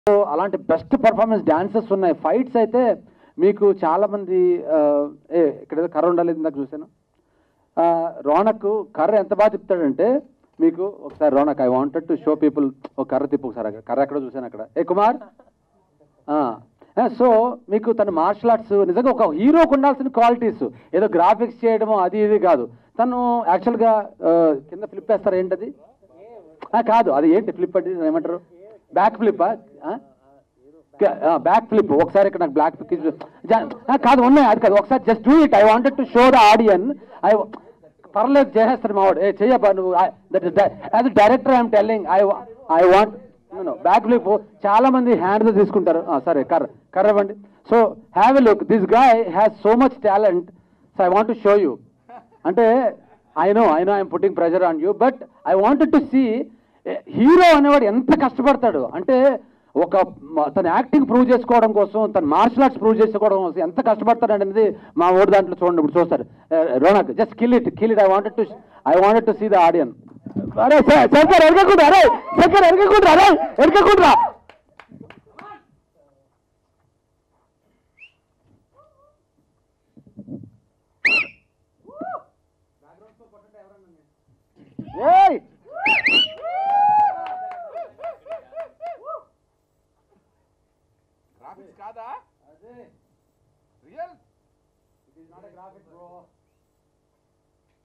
So అలాంటి best performance dances ఉన్నాయి fights అయితే మీకు చాలా మంది ఆ, ఏ ఇక్కడ ఏదో కర్ర ఉండాలి ఇందాక చూశాను ఆ, రోనక్ కర్ర ఎంత బాగా తిప్పుతాడంటే మీకు ఒకసారి Raunak I wanted to show people ఒక కర్ర తిప్పు ఒకసారి అక్కడ కర్ర ఎక్కడ చూశాను అక్కడ ఏ కుమార్ సో మీకు తన మార్షల్ ఆర్ట్స్ నిజంగా ఒక హీరోకి ఉండాల్సిన క్వాలిటీస్ ఏదో గ్రాఫిక్స్ చేయడము అది ఇది కాదు తను యాక్చువల్గా కింద ఫ్లిప్ వేస్తారు ఏంటది ఆ, కాదు అది ఏంటి ఫ్లిప్ అంటే ఏమంటారు బ్యాక్ ఫ్లిప్ బ్యాక్ ఫ్లిప్ ఒకసారి ఇక్కడ నాకు బ్లాక్ కాదు ఉన్నాయి అది కాదు ఒకసారి just do it I wanted to show the audience I పర్లేదు చేసేస్తాడు మావాడు ఏ చెయ్యబ్బా నువ్వు as director I'm telling I I want backflip చాలా మంది హ్యాండ్ తీసుకుంటారు ఆ, సరే కర్ర కర్ర ఇవ్వండి so have a look this guy has so much talent so I want to show you అంటే I know I know I'm putting pressure on you but I wanted to see hero అనేవాడు ఎంత కష్టపడతాడు అంటే ఒక మ- తన acting prove చేసుకోవడం కోసం తన మార్షల్ ఆర్ట్స్ ప్రూవ్ చేసుకోవడం కోసం ఎంత కష్టపడతాడు అనేది మా ఓడి దాంట్లో చూడండి ఇప్పుడు చూస్తారు Raunak just kill it kill it I wanted to I wanted to see the audience అరే శ- శంకర్ ఎరగకుండా అరే శంకర్ ఎరగకుండా అరే ఎరగకుండా ఏయ్ గ్రాఫిక్స్ కాదా real It is not a graphic, bro.